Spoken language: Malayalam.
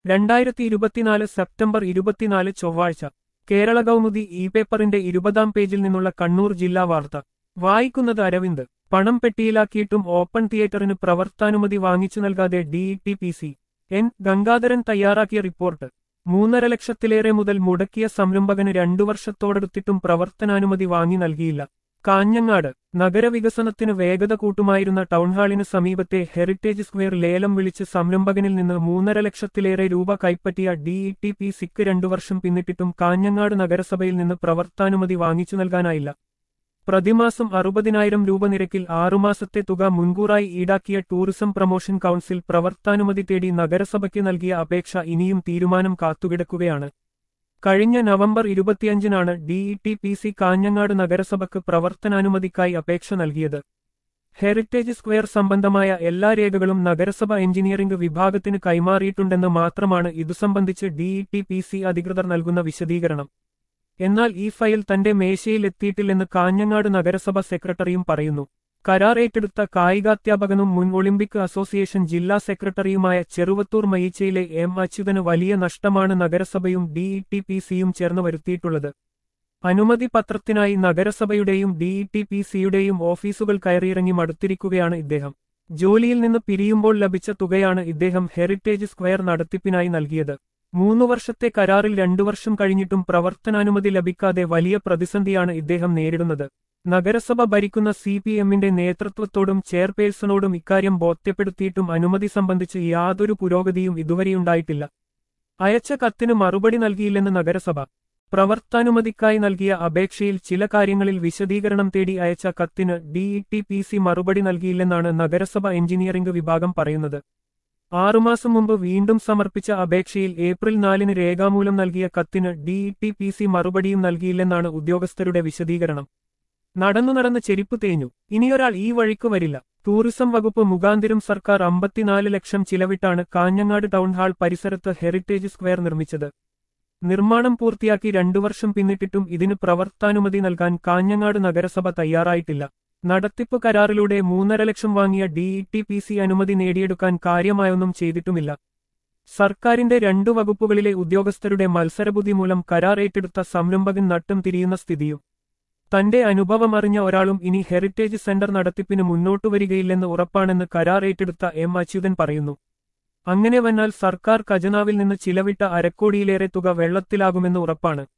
രണ്ടായിരത്തി ഇരുപത്തിനാല് സെപ്റ്റംബർ ഇരുപത്തിനാല് ചൊവ്വാഴ്ച കേരള കൗമുദി ഇ പേപ്പറിന്റെ ഇരുപതാം പേജിൽ നിന്നുള്ള കണ്ണൂർ ജില്ലാ വാർത്ത വായിക്കുന്നത് അരവിന്ദ് പണം പെട്ടിയിലാക്കിയിട്ടും ഓപ്പൺ തിയേറ്ററിന് പ്രവർത്താനുമതി വാങ്ങിച്ചു നൽകാതെ DT P C N Gangadharan തയ്യാറാക്കിയ റിപ്പോർട്ട് മൂന്നര ലക്ഷത്തിലേറെ മുതൽ മുടക്കിയ സംരംഭകന് രണ്ടു വർഷത്തോടടുത്തിട്ടും പ്രവർത്തനാനുമതി വാങ്ങി നൽകിയില്ല കാഞ്ഞങ്ങാട് നഗരവികസനത്തിന് വേഗത കൂട്ടുമായിരുന്ന ടൗൺഹാളിന് സമീപത്തെ ഹെറിറ്റേജ് സ്ക്വയർ ലേലം വിളിച്ച് സംരംഭകനിൽ നിന്ന് മൂന്നര ലക്ഷത്തിലേറെ രൂപ കൈപ്പറ്റിയ ഡിഇടി പി സിക്ക് രണ്ടു വർഷം പിന്നിട്ടിട്ടും കാഞ്ഞങ്ങാട് നഗരസഭയിൽ നിന്ന് പ്രവർത്താനുമതി വാങ്ങിച്ചു നൽകാനായില്ല പ്രതിമാസം അറുപതിനായിരം രൂപ നിരക്കിൽ ആറുമാസത്തെ തുക മുൻകൂറായി ഈടാക്കിയ ടൂറിസം പ്രൊമോഷൻ കൗൺസിൽ പ്രവർത്താനുമതി തേടി നഗരസഭയ്ക്ക് നൽകിയ അപേക്ഷ ഇനിയും തീരുമാനം കാത്തുകിടക്കുകയാണ് കഴിഞ്ഞ നവംബർ ഇരുപത്തിയഞ്ചിനാണ് ഡിഇടി പി സി കാഞ്ഞങ്ങാട് നഗരസഭയ്ക്ക് പ്രവർത്തനാനുമതിക്കായി അപേക്ഷ നൽകിയത് ഹെറിറ്റേജ് സ്ക്വയർ സംബന്ധമായ എല്ലാ രേഖകളും നഗരസഭ എഞ്ചിനീയറിംഗ് വിഭാഗത്തിന് കൈമാറിയിട്ടുണ്ടെന്ന് മാത്രമാണ് ഇതു സംബന്ധിച്ച് ഡിഇടി പി സി അധികൃതർ നൽകുന്ന വിശദീകരണം എന്നാൽ ഈ ഫയൽ തന്റെ മേശയിൽ എത്തിയിട്ടില്ലെന്ന് കാഞ്ഞങ്ങാട് നഗരസഭ സെക്രട്ടറിയും പറയുന്നു കരാർ ഏറ്റെടുത്ത കായികാധ്യാപകനും മുൻ ഒളിമ്പിക് അസോസിയേഷൻ ജില്ലാ സെക്രട്ടറിയുമായ ചെറുവത്തൂർ മയിച്ചയിലെ എം അച്യുതന് വലിയ നഷ്ടമാണ് നഗരസഭയും ഡിഇടി പി സിയും ചേർന്ന് വരുത്തിയിട്ടുള്ളത് അനുമതി പത്രത്തിനായി നഗരസഭയുടെയും ഡിഇടി പി സിയുടെയും ഓഫീസുകൾ കയറിയിറങ്ങി മടുത്തിരിക്കുകയാണ് ഇദ്ദേഹം ജോലിയിൽ നിന്ന് പിരിയുമ്പോൾ ലഭിച്ച തുകയാണ് ഇദ്ദേഹം ഹെറിറ്റേജ് സ്ക്വയർ നടത്തിപ്പിനായി നൽകിയത് മൂന്നു വർഷത്തെ കരാറിൽ രണ്ടു വർഷം കഴിഞ്ഞിട്ടും പ്രവർത്തനാനുമതി ലഭിക്കാതെ വലിയ പ്രതിസന്ധിയാണ് ഇദ്ദേഹം നേരിടുന്നത് നഗരസഭ ഭരിക്കുന്ന സി പി എമ്മിന്റെ നേതൃത്വത്തോടും ചെയർപേഴ്സണോടും ഇക്കാര്യം ബോധ്യപ്പെടുത്തിയിട്ടും അനുമതി സംബന്ധിച്ച് യാതൊരു പുരോഗതിയും ഇതുവരെയുണ്ടായിട്ടില്ല അയച്ച കത്തിന് മറുപടി നൽകിയില്ലെന്ന് നഗരസഭ പ്രവർത്താനുമതിക്കായി നൽകിയ അപേക്ഷയിൽ ചില കാര്യങ്ങളിൽ വിശദീകരണം തേടി അയച്ച കത്തിന് ഡിഇടി പി സി മറുപടി നൽകിയില്ലെന്നാണ് നഗരസഭ എഞ്ചിനീയറിംഗ് വിഭാഗം പറയുന്നത് ആറുമാസം മുമ്പ് വീണ്ടും സമർപ്പിച്ച അപേക്ഷയിൽ ഏപ്രിൽ നാലിന് രേഖാമൂലം നൽകിയ കത്തിന് ഡിഇടി പി സി മറുപടിയും നൽകിയില്ലെന്നാണ് ഉദ്യോഗസ്ഥരുടെ വിശദീകരണം നടന്നു നടന്ന് ചെരിപ്പ് തേഞ്ഞു ഇനിയൊരാൾ ഈ വഴിക്ക് വരില്ല ടൂറിസം വകുപ്പ് മുഖാന്തിരം സർക്കാർ അമ്പത്തിനാല് ലക്ഷം ചിലവിട്ടാണ് കാഞ്ഞങ്ങാട് ടൗൺഹാൾ പരിസരത്ത് ഹെറിറ്റേജ് സ്ക്വയർ നിർമ്മിച്ചത് നിർമ്മാണം പൂർത്തിയാക്കി രണ്ടു വർഷം പിന്നിട്ടിട്ടും ഇതിന് പ്രവർത്താനുമതി നൽകാൻ കാഞ്ഞങ്ങാട് നഗരസഭ തയ്യാറായിട്ടില്ല നടത്തിപ്പ് കരാറിലൂടെ മൂന്നര ലക്ഷം വാങ്ങിയ ഡിഇടി പി സി അനുമതി നേടിയെടുക്കാൻ കാര്യമായൊന്നും ചെയ്തിട്ടുമില്ല സർക്കാരിന്റെ രണ്ടു വകുപ്പുകളിലെ ഉദ്യോഗസ്ഥരുടെ മത്സരബുദ്ധി മൂലം കരാർ ഏറ്റെടുത്ത സംരംഭകൻ നട്ടും തിരിയുന്ന സ്ഥിതിയും തന്റെ അനുഭവം അറിഞ്ഞ ഒരാളും ഇനി ഹെറിറ്റേജ് സെന്റർ നടത്തിപ്പിന് മുന്നോട്ടു വരികയില്ലെന്ന് ഉറപ്പാണെന്ന് കരാർ ഏറ്റെടുത്ത എം അച്യുതൻ പറയുന്നു അങ്ങനെ വന്നാൽ സർക്കാർ ഖജനാവിൽ നിന്ന് ചിലവിട്ട അരക്കോടിയിലേറെ തുക വെള്ളത്തിലാകുമെന്ന് ഉറപ്പാണ്